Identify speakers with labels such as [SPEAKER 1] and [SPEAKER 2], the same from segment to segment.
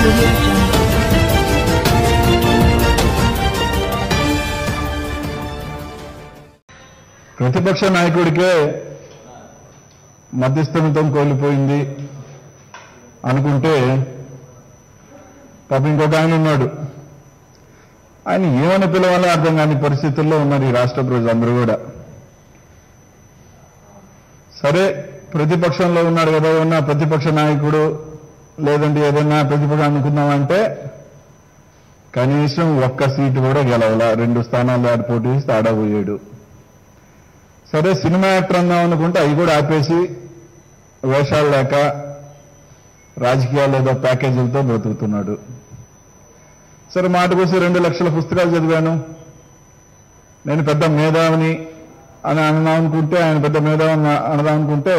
[SPEAKER 1] audio jungle.
[SPEAKER 2] ప్రతిపక్ష నాయకుడికే మధ్యస్థమితం కోల్పోయింది అనుకుంటే పాప ఇంకొక ఆయన ఉన్నాడు ఆయన ఏమని పిలవాలో అర్థం కాని పరిస్థితుల్లో ఉన్నారు ఈ రాష్ట్ర ప్రజలందరూ కూడా సరే ప్రతిపక్షంలో ఉన్నాడు కదా ఉన్న ప్రతిపక్ష నాయకుడు లేదంటే ఏదైనా ప్రతిపక్షం అనుకుందామంటే కనీసం ఒక్క సీటు కూడా గెలవలా రెండు స్థానాలు ఆడ పోటీ చేస్తే ఆడబోయాడు సరే సినిమా యాక్టర్ అందాం అనుకుంటే అవి కూడా ఆపేసి వేషాలు లేక రాజకీయాలు ఏదో ప్యాకేజీలతో బ్రతుకుతున్నాడు సరే మాటకొసి రెండు లక్షల పుస్తకాలు చదివాను నేను పెద్ద మేధావిని అని అనదాం అనుకుంటే ఆయన పెద్ద మేధావిని అనదాం అనుకుంటే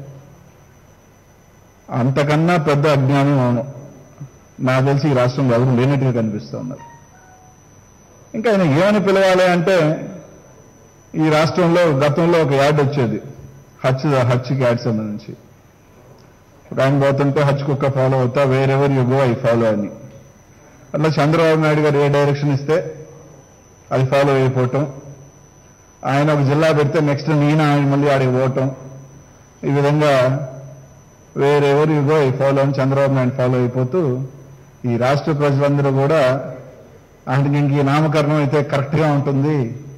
[SPEAKER 2] అంతకన్నా పెద్ద అజ్ఞానం అవును నాకు తెలిసి ఈ రాష్ట్రంలో ఎవరు లేనట్టుగా కనిపిస్తూ ఉన్నారు ఇంకా ఆయన ఏమని పిలవాలి అంటే ఈ రాష్ట్రంలో గతంలో ఒక యాడ్ వచ్చేది హచ్ హచ్కి యాడ్ సంబంధించి ఒక ఆయన పోతుంటే హచ్ కుక్క ఫాలో అవుతా wherever you go I follow అని అట్లా చంద్రబాబు నాయుడు గారు ఏ డైరెక్షన్ ఇస్తే అది ఫాలో అయిపోవటం ఆయన ఒక జిల్లా పెడితే నెక్స్ట్ నేను ఆయన మళ్ళీ ఆడికి పోవటం ఈ విధంగా wherever you go I follow అని చంద్రబాబు నాయుడు ఫాలో అయిపోతూ ఈ రాష్ట్ర ప్రజలందరూ కూడా ఆయనకి ఇంక ఈ నామకరణం అయితే కరెక్ట్గా ఉంటుంది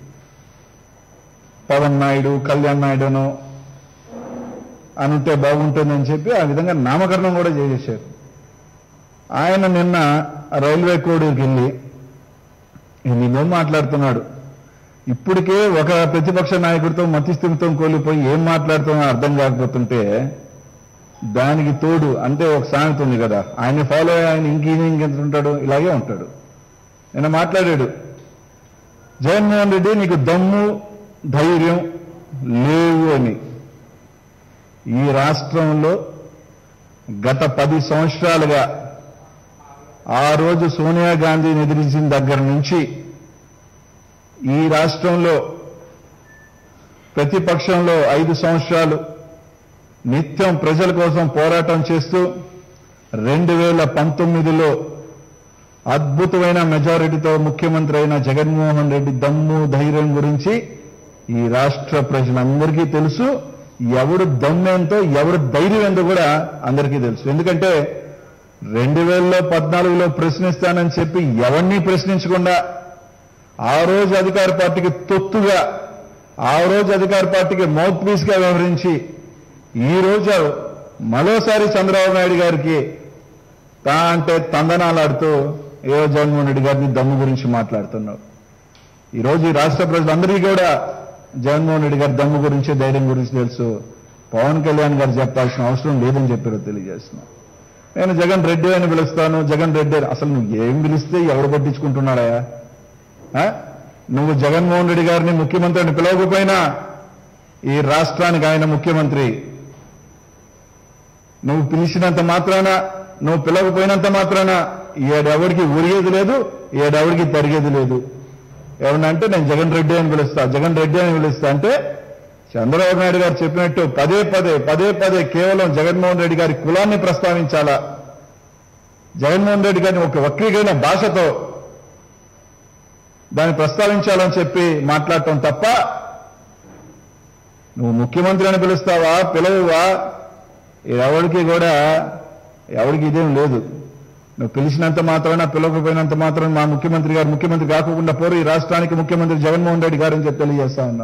[SPEAKER 2] పవన్ నాయుడు కళ్యాణ్ నాయుడును అనుంటే బాగుంటుందని చెప్పి ఆ విధంగా నామకరణం కూడా చేసేశారు ఆయన నిన్న రైల్వే కోడ్కి వెళ్ళి నిన్నేం మాట్లాడుతున్నాడు ఇప్పటికే ఒక ప్రతిపక్ష నాయకుడితో మతిస్థిమితం కోల్పోయి ఏం మాట్లాడుతున్నా అర్థం కాకపోతుంటే దానికి తోడు అంటే ఒక సామెత ఉంది కదా ఆయన ఫాలో అయ్యి ఆయన ఇంక ఇంకెంత ఉంటాడు ఇలాగే ఉంటాడు నిన్న మాట్లాడాడు జగన్మోహన్ రెడ్డి నీకు దమ్ము ధైర్యం లేవు అని ఈ రాష్ట్రంలో గత పది సంవత్సరాలుగా ఆ రోజు సోనియా గాంధీని ఎదిరించిన దగ్గర నుంచి ఈ రాష్ట్రంలో ప్రతిపక్షంలో ఐదు సంవత్సరాలు నిత్యం ప్రజల కోసం పోరాటం చేస్తూ రెండు వేల పంతొమ్మిదిలో అద్భుతమైన మెజారిటీతో ముఖ్యమంత్రి అయిన జగన్మోహన్ రెడ్డి దమ్ము ధైర్యం గురించి ఈ రాష్ట్ర ప్రజలందరికీ తెలుసు ఎవడు దమ్మేంతో ఎవడు ధైర్యం ఎంతో కూడా అందరికీ తెలుసు ఎందుకంటే రెండు వేలలో పద్నాలుగులో ప్రశ్నిస్తానని చెప్పి ఎవరిని ప్రశ్నించకుండా ఆ రోజు అధికార పార్టీకి తొత్తుగా ఆ రోజు అధికార పార్టీకి మౌత్ పీస్ గా వ్యవహరించి ఈ రోజు మరోసారి చంద్రబాబు నాయుడు గారికి తా అంటే తందనాలాడుతూ ఏదో జగన్మోహన్ రెడ్డి గారిని దమ్ము గురించి మాట్లాడుతున్నావు ఈ రోజు ఈ రాష్ట్ర ప్రజలందరికీ కూడా జగన్మోహన్ రెడ్డి గారి దమ్ము గురించి ధైర్యం గురించి తెలుసు పవన్ కళ్యాణ్ గారు చెప్పాల్సిన అవసరం లేదని చెప్పారో తెలియజేస్తున్నాం నేను జగన్ రెడ్డి అని పిలుస్తాను జగన్ రెడ్డి అని అసలు నువ్వు ఏం పిలిస్తే ఎవడు పట్టించుకుంటున్నాడా ఆ? నువ్వు జగన్మోహన్ రెడ్డి గారిని ముఖ్యమంత్రి అని పిలవకపోయినా ఈ రాష్ట్రానికి ఆయన ముఖ్యమంత్రి నువ్వు పిలిచినంత మాత్రాన నువ్వు పిలవకపోయినంత మాత్రాన ఏడెవడికి ఉరిగేది లేదు ఏడెవడికి తరిగేది లేదు ఏమన్నంటే నేను జగన్ రెడ్డి అని పిలుస్తా జగన్ రెడ్డి అని పిలుస్తా అంటే చంద్రబాబు నాయుడు గారు చెప్పినట్టు పదే పదే పదే పదే కేవలం జగన్మోహన్ రెడ్డి గారి కులాన్ని ప్రస్తావించాలా జగన్మోహన్ రెడ్డి గారిని ఒక వక్రీకైన భాషతో దాన్ని ప్రస్తావించాలని చెప్పి మాట్లాడటం తప్ప నువ్వు ముఖ్యమంత్రి అని పిలుస్తావా పిలవువా ఎవరికి కూడా ఎవరికి ఇదేం లేదు నువ్వు పిలిచినంత మాత్రాన పిలవకపోయినంత మాత్రం మా ముఖ్యమంత్రి గారు ముఖ్యమంత్రి కాకుండా పోరు ఈ రాష్ట్రానికి ముఖ్యమంత్రి జగన్మోహన్ రెడ్డి గారు అని చెప్పి తెలియజేస్తా ఉన్నాం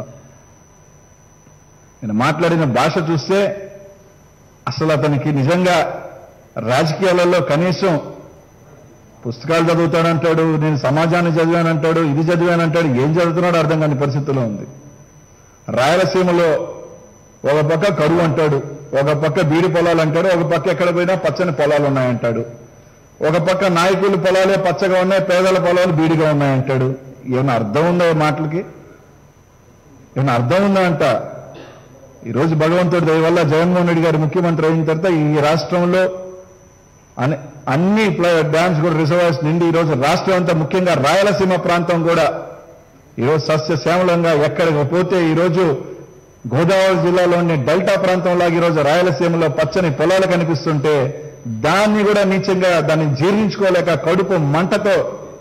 [SPEAKER 2] నేను మాట్లాడిన భాష చూస్తే అసలు అతనికి నిజంగా రాజకీయాలలో కనీసం పుస్తకాలు చదువుతానంటాడు నేను సమాజాన్ని చదివానంటాడు ఇది చదివానంటాడు ఏం చదువుతున్నాడో అర్థం కాని పరిస్థితిలో ఉంది రాయలసీమలో ఒక పక్క కరువు అంటాడు ఒక పక్క బీడి పొలాలు అంటాడు ఒక పక్క ఎక్కడ పోయినా పచ్చని పొలాలు ఉన్నాయంటాడు ఒక పక్క నాయకుల పొలాలే పచ్చగా ఉన్నాయి పేదల పొలాలు బీడిగా ఉన్నాయంటాడు ఏమైనా అర్థం ఉందా ఈ మాటలకి ఏమైనా అర్థం ఉందా అంట ఈరోజు భగవంతుడి దయ వల్ల జగన్మోహన్ రెడ్డి గారు ముఖ్యమంత్రి అయిన తర్వాత ఈ రాష్ట్రంలో అన్ని అన్ని డ్యామ్స్ కూడా రిజర్వాయర్స్ నిండి ఈరోజు రాష్ట్రం అంతా ముఖ్యంగా రాయలసీమ ప్రాంతం కూడా ఈరోజు సస్యశ్యామలంగా ఎక్కడికి పోతే ఈరోజు గోదావరి జిల్లాలోని డెల్టా ప్రాంతంలాగా ఈరోజు రాయలసీమలో పచ్చని పొలాలు కనిపిస్తుంటే దాన్ని కూడా నీచంగా దాన్ని జీర్ణించుకోలేక కడుపు మంటతో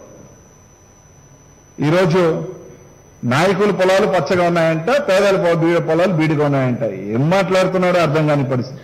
[SPEAKER 2] ఈరోజు నాయకుల పొలాలు పచ్చగా ఉన్నాయంట పేదల పొ- బీ- పొలాలు బీడిగా ఉన్నాయంట ఏం మాట్లాడుతున్నాడో అర్థం కాని పరిస్థితి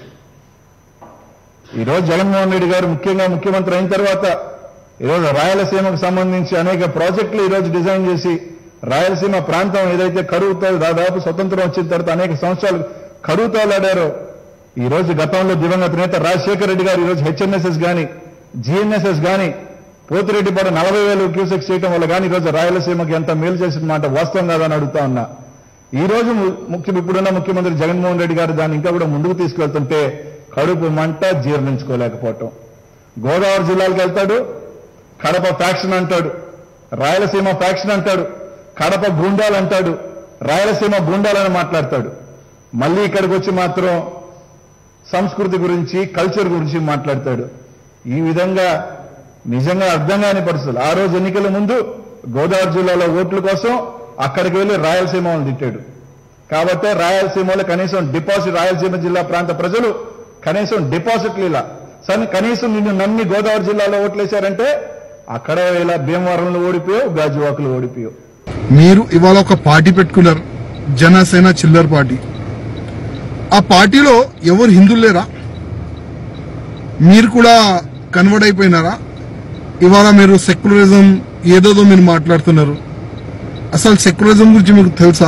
[SPEAKER 2] ఈరోజు జగన్మోహన్ రెడ్డి గారు ముఖ్యంగా ముఖ్యమంత్రి అయిన తర్వాత ఈరోజు రాయలసీమకు సంబంధించి అనేక ప్రాజెక్టులు ఈరోజు డిజైన్ చేసి రాయలసీమ ప్రాంతం ఏదైతే కరువుతో దాదాపు స్వతంత్రం వచ్చిన తర్వాత అనేక సంవత్సరాలు కరువుతో ఆడారో ఈ రోజు గతంలో దివంగత నేత రాజశేఖర రెడ్డి గారు ఈరోజు హెచ్ఎన్ఎస్ఎస్ గాని జిఎన్ఎస్ఎస్ గాని పోతిరెడ్డిపాడు నలభై వేలు క్యూసెక్స్ చేయడం వల్ల కానీ ఈరోజు రాయలసీమకి ఎంత మేలు చేసిన మాట వాస్తవం కాదని అడుగుతా ఉన్నా ఈ రోజు ము- ముఖ్య ఇప్పుడున్న ముఖ్యమంత్రి జగన్మోహన్ రెడ్డి గారు దాన్ని ఇంకా కూడా ముందుకు తీసుకెళ్తుంటే కడుపు మంట జీర్ణించుకోలేకపోవటం గోదావరి జిల్లాలకు వెళ్తాడు కడప ఫ్యాక్షన్ అంటాడు రాయలసీమ ఫ్యాక్షన్ అంటాడు కడప గుండాలు అంటాడు రాయలసీమ గుండాలని మాట్లాడతాడు మళ్ళీ ఇక్కడికి వచ్చి మాత్రం సంస్కృతి గురించి కల్చర్ గురించి మాట్లాడతాడు ఈ విధంగా నిజంగా అర్థం కాని పరిస్థితులు ఆ రోజు ఎన్నికల ముందు గోదావరి జిల్లాలో ఓట్ల కోసం అక్కడికి వెళ్లి రాయలసీమ వాళ్ళని తిట్టాడు కాబట్టి రాయలసీమలో కనీసం డిపాజిట్ రాయలసీమ జిల్లా ప్రాంత ప్రజలు కనీసం డిపాజిట్లు ఇలా సరే కనీసం నిన్ను నమ్మి గోదావరి జిల్లాలో ఓట్లేశారంటే అక్కడ ఇలా భీమవరంలో ఓడిపోయావు గాజువాకులు ఓడిపోయావు
[SPEAKER 1] మీరు ఇవాళ ఒక పార్టీ పెట్టుకున్నారు జనసేన చిల్లర్ పార్టీ ఆ పార్టీలో ఎవరు హిందువులు లేరా మీరు కూడా కన్వర్ట్ అయిపోయినారా ఇవాళ మీరు సెక్యులరిజం ఏదోదో మీరు మాట్లాడుతున్నారు అసలు సెక్యులరిజం గురించి మీకు తెలుసా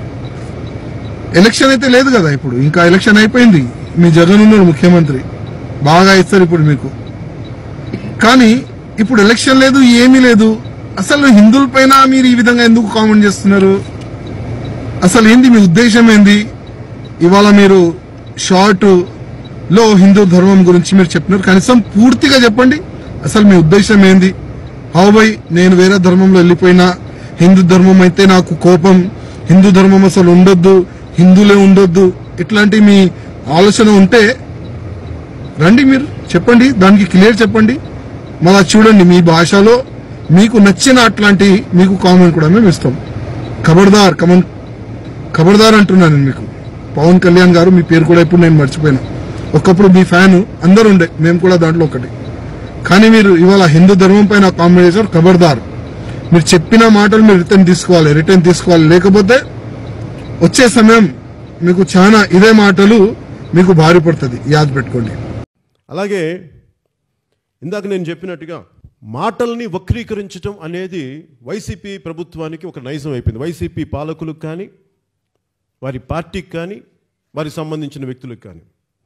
[SPEAKER 1] ఎలక్షన్ అయితే లేదు కదా ఇప్పుడు ఇంకా ఎలక్షన్ అయిపోయింది మీ జగన్ ఉన్నారు ముఖ్యమంత్రి బాగా ఇస్తారు ఇప్పుడు మీకు కానీ ఇప్పుడు ఎలక్షన్ లేదు ఏమీ లేదు అసలు హిందువుల పైన మీరు ఈ విధంగా ఎందుకు కామెంట్ చేస్తున్నారు అసలు ఏంది మీ ఉద్దేశం ఏంది ఇవాళ మీరు షార్ట్ లో హిందూ ధర్మం గురించి మీరు చెప్పినారు కనీసం పూర్తిగా చెప్పండి అసలు మీ ఉద్దేశం ఏంది హౌ బై నేను వేరే ధర్మంలో వెళ్ళిపోయినా హిందూ ధర్మం అయితే నాకు కోపం హిందూ ధర్మం అసలు ఉండొద్దు హిందువులే ఉండొద్దు ఇట్లాంటి మీ ఆలోచన ఉంటే రండి మీరు చెప్పండి దానికి క్లియర్ చెప్పండి మళ్ళా చూడండి మీ భాషలో మీకు నచ్చిన అట్లాంటి మీకు కామెంట్ కూడా మేము ఇస్తాం ఖబర్దార్ కమన్ ఖబర్దార్ అంటున్నాను నేను మీకు పవన్ కళ్యాణ్ గారు మీ పేరు కూడా ఇప్పుడు నేను మర్చిపోయినా ఒకప్పుడు మీ ఫ్యాన్ అందరు ఉండే మేము కూడా దాంట్లో ఒకటి కానీ మీరు ఇవాళ హిందూ ధర్మం పైన కామెంట్ చేశారు ఖబర్దార్ మీరు చెప్పిన మాటలు మీరు రిటర్న్ తీసుకోవాలి రిటర్న్ తీసుకోవాలి లేకపోతే వచ్చే సమయం మీకు చాలా ఇదే మాటలు మీకు భారీ పడుతుంది యాద పెట్టుకోండి
[SPEAKER 3] అలాగే ఇందాక నేను చెప్పినట్టుగా మాటల్ని వక్రీకరించడం అనేది వైసీపీ ప్రభుత్వానికి ఒక నైజం అయిపోయింది వైసీపీ పాలకులకు కానీ వారి పార్టీకి కానీ వారికి సంబంధించిన వ్యక్తులకు కానీ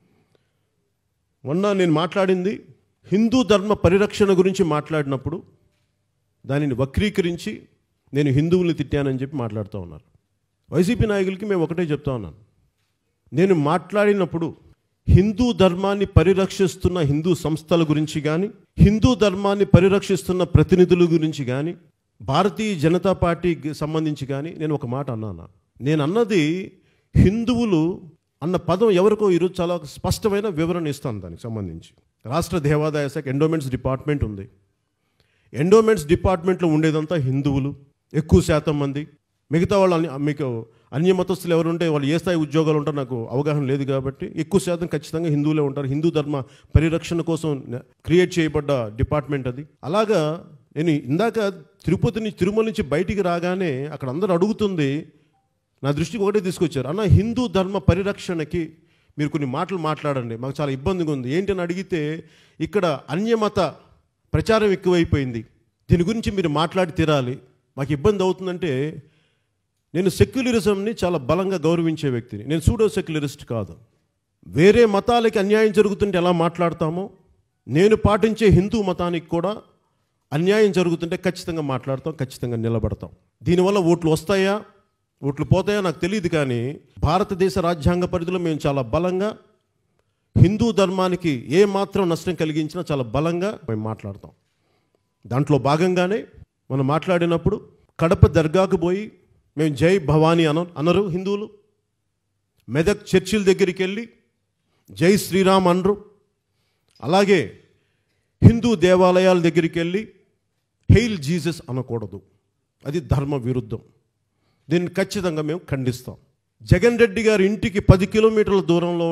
[SPEAKER 3] మొన్న నేను మాట్లాడింది హిందూ ధర్మ పరిరక్షణ గురించి మాట్లాడినప్పుడు దానిని వక్రీకరించి నేను హిందువుల్ని తిట్టానని చెప్పి మాట్లాడుతూ ఉన్నారు వైసీపీ నాయకులకి మేము ఒకటే చెప్తా ఉన్నాను నేను మాట్లాడినప్పుడు హిందూ ధర్మాన్ని పరిరక్షిస్తున్న హిందూ సంస్థల గురించి కానీ హిందూ ధర్మాన్ని పరిరక్షిస్తున్న ప్రతినిధుల గురించి కానీ భారతీయ జనతా పార్టీకి సంబంధించి కానీ నేను ఒక మాట అన్నాను నేను అన్నది హిందువులు అన్న పదం ఎవరికో ఈరోజు చాలా స్పష్టమైన వివరణ ఇస్తాను దానికి సంబంధించి రాష్ట్ర దేవాదాయ శాఖ ఎండోమెంట్స్ డిపార్ట్మెంట్ ఉంది ఎండోమెంట్స్ డిపార్ట్మెంట్లో ఉండేదంతా హిందువులు ఎక్కువ శాతం మంది మిగతా వాళ్ళు అన్ని- మీకు అన్య మతస్థులు ఎవరు ఉంటే వాళ్ళు ఏ స్థాయి ఉద్యోగాలు ఉంటారో నాకు అవగాహన లేదు కాబట్టి ఎక్కువ శాతం ఖచ్చితంగా హిందువులే ఉంటారు హిందూ ధర్మ పరిరక్షణ కోసం క్రియేట్ చేయబడ్డ డిపార్ట్మెంట్ అది అలాగా నేను ఇందాక తిరుపతి నుంచి తిరుమల నుంచి బయటికి రాగానే అక్కడ అందరూ అడుగుతుంది నా దృష్టికి ఒకటే తీసుకొచ్చారు అన్న హిందూ ధర్మ పరిరక్షణకి మీరు కొన్ని మాటలు మాట్లాడండి మాకు చాలా ఇబ్బందిగా ఉంది ఏంటని అడిగితే ఇక్కడ అన్యమత ప్రచారం ఎక్కువైపోయింది దీని గురించి మీరు మాట్లాడి తీరాలి మాకు ఇబ్బంది అవుతుందంటే నేను సెక్యులరిజంని చాలా బలంగా గౌరవించే వ్యక్తిని నేను సూడో సెక్యులరిస్ట్ కాదు వేరే మతాలకి అన్యాయం జరుగుతుంటే ఎలా మాట్లాడతామో నేను పాటించే హిందూ మతానికి కూడా అన్యాయం జరుగుతుంటే ఖచ్చితంగా మాట్లాడతాం ఖచ్చితంగా నిలబడతాం దీనివల్ల ఓట్లు వస్తాయా ఓట్లు పోతాయా నాకు తెలియదు కానీ భారతదేశ రాజ్యాంగ పరిధిలో మేము చాలా బలంగా హిందూ ధర్మానికి ఏ మాత్రం నష్టం కలిగించినా చాలా బలంగా మేము మాట్లాడతాం దాంట్లో భాగంగానే మనం మాట్లాడినప్పుడు కడప దర్గాకు పోయి మేము జై భవానీ అన అనరు హిందువులు మెదక్ చర్చిల దగ్గరికి వెళ్ళి జై శ్రీరామ్ అనరు అలాగే హిందూ దేవాలయాల దగ్గరికి వెళ్ళి హెయిల్ జీసస్ అనకూడదు అది ధర్మ విరుద్ధం దీన్ని ఖచ్చితంగా మేము ఖండిస్తాం జగన్ రెడ్డి గారి ఇంటికి పది కిలోమీటర్ల దూరంలో ఉన్న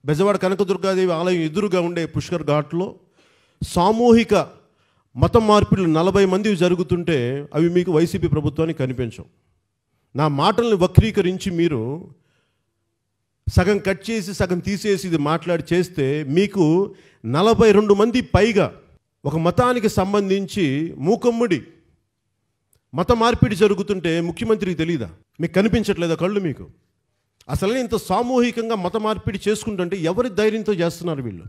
[SPEAKER 3] బెజవాడ కనకదుర్గాదేవి ఆలయం ఎదురుగా ఉండే పుష్కర్ ఘాట్లో సామూహిక మత మార్పిడులు నలభై మంది జరుగుతుంటే అవి మీకు వైసీపీ ప్రభుత్వానికి కనిపించవు నా మాటల్ని వక్రీకరించి మీరు సగం కట్ చేసి సగం తీసేసి ఇది మాట్లాడి చేస్తే మీకు నలభై రెండు మంది పైగా ఒక మతానికి సంబంధించి మూకమ్ముడి మత మార్పిడి జరుగుతుంటే ముఖ్యమంత్రికి తెలీదా మీకు కనిపించట్లేదా కళ్ళు మీకు అసలే ఇంత సామూహికంగా మత మార్పిడి చేసుకుంటుంటే ఎవరి ధైర్యంతో చేస్తున్నారు వీళ్ళు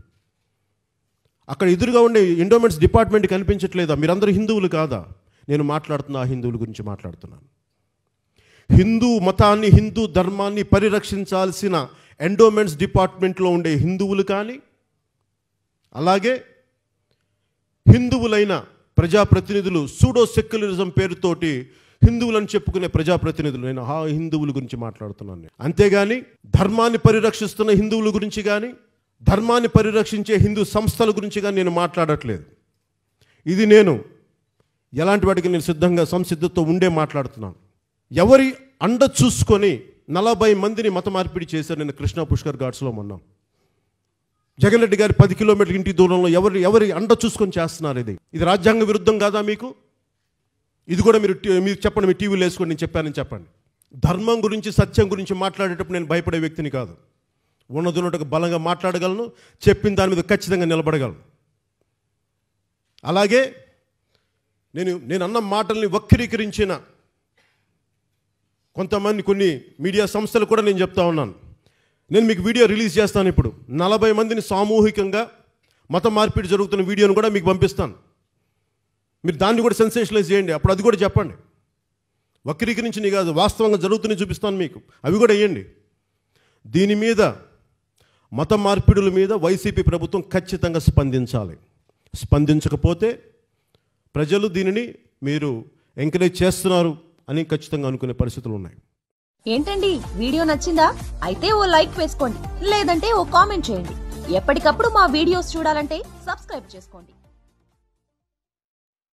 [SPEAKER 3] అక్కడ ఎదురుగా ఉండే ఎండోమెంట్స్ డిపార్ట్మెంట్ కనిపించట్లేదా మీరందరూ హిందువులు కాదా నేను మాట్లాడుతున్నా ఆ హిందువుల గురించి మాట్లాడుతున్నాను హిందూ మతాన్ని హిందూ ధర్మాన్ని పరిరక్షించాల్సిన ఎండోమెంట్స్ డిపార్ట్మెంట్లో ఉండే హిందువులు కానీ అలాగే హిందువులైన ప్రజాప్రతినిధులు సూడో సెక్యులరిజం పేరుతోటి హిందువులని చెప్పుకునే ప్రజాప్రతినిధులు నేను ఆ హిందువుల గురించి మాట్లాడుతున్నాను నేను. అంతేగాని ధర్మాన్ని పరిరక్షిస్తున్న హిందువుల గురించి కానీ ధర్మాన్ని పరిరక్షించే హిందూ సంస్థల గురించి కానీ నేను మాట్లాడట్లేదు ఇది నేను ఎలాంటి వాటికి నేను సిద్ధంగా సంసిద్ధతో ఉండే మాట్లాడుతున్నాను ఎవరి అండ చూసుకొని నలభై మందిని మత మార్పిడి చేశారు నేను కృష్ణా పుష్కర్ ఘాట్స్లో మొన్న జగన్ రెడ్డి గారి పది కిలోమీటర్ల ఇంటి దూరంలో ఎవరి ఎవరి అండ చూసుకొని చేస్తున్నారు ఇది ఇది రాజ్యాంగ విరుద్ధం కాదా మీకు ఇది కూడా మీరు టీ- మీరు చెప్పండి మీ టీవీలో వేసుకొని నేను చెప్పానని చెప్పండి ధర్మం గురించి సత్యం గురించి మాట్లాడేటప్పుడు నేను భయపడే వ్యక్తిని కాదు ఉన్నదున్నట్టుగా బలంగా మాట్లాడగలను చెప్పిన దాని మీద ఖచ్చితంగా నిలబడగలను అలాగే నేను నేను అన్న మాటల్ని వక్రీకరించిన కొంతమంది కొన్ని మీడియా సంస్థలు కూడా నేను చెప్తా ఉన్నాను నేను మీకు వీడియో రిలీజ్ చేస్తాను ఇప్పుడు నలభై మందిని సామూహికంగా మత మార్పిడి జరుగుతున్న వీడియోను కూడా మీకు పంపిస్తాను మీరు దాన్ని కూడా సెన్సేషనలైజ్ చేయండి అప్పుడు అది కూడా చెప్పండి వక్రీకరించి కాదు వాస్తవంగా జరుగుతున్నాయి చూపిస్తాను మీకు అవి కూడా వేయండి దీని మీద మత మార్పిడుల మీద వైసీపీ ప్రభుత్వం ఖచ్చితంగా స్పందించాలి స్పందించకపోతే ప్రజలు దీనిని మీరు ఎంకరేజ్ చేస్తున్నారు అని ఖచ్చితంగా అనుకునే పరిస్థితులు ఉన్నాయి
[SPEAKER 4] ఏంటండి వీడియో నచ్చిందా అయితే ఓ లైక్ వేసుకోండి లేదంటే ఓ కామెంట్ చేయండి ఎప్పటికప్పుడు మా వీడియోస్ చూడాలంటే సబ్స్క్రైబ్ చేసుకోండి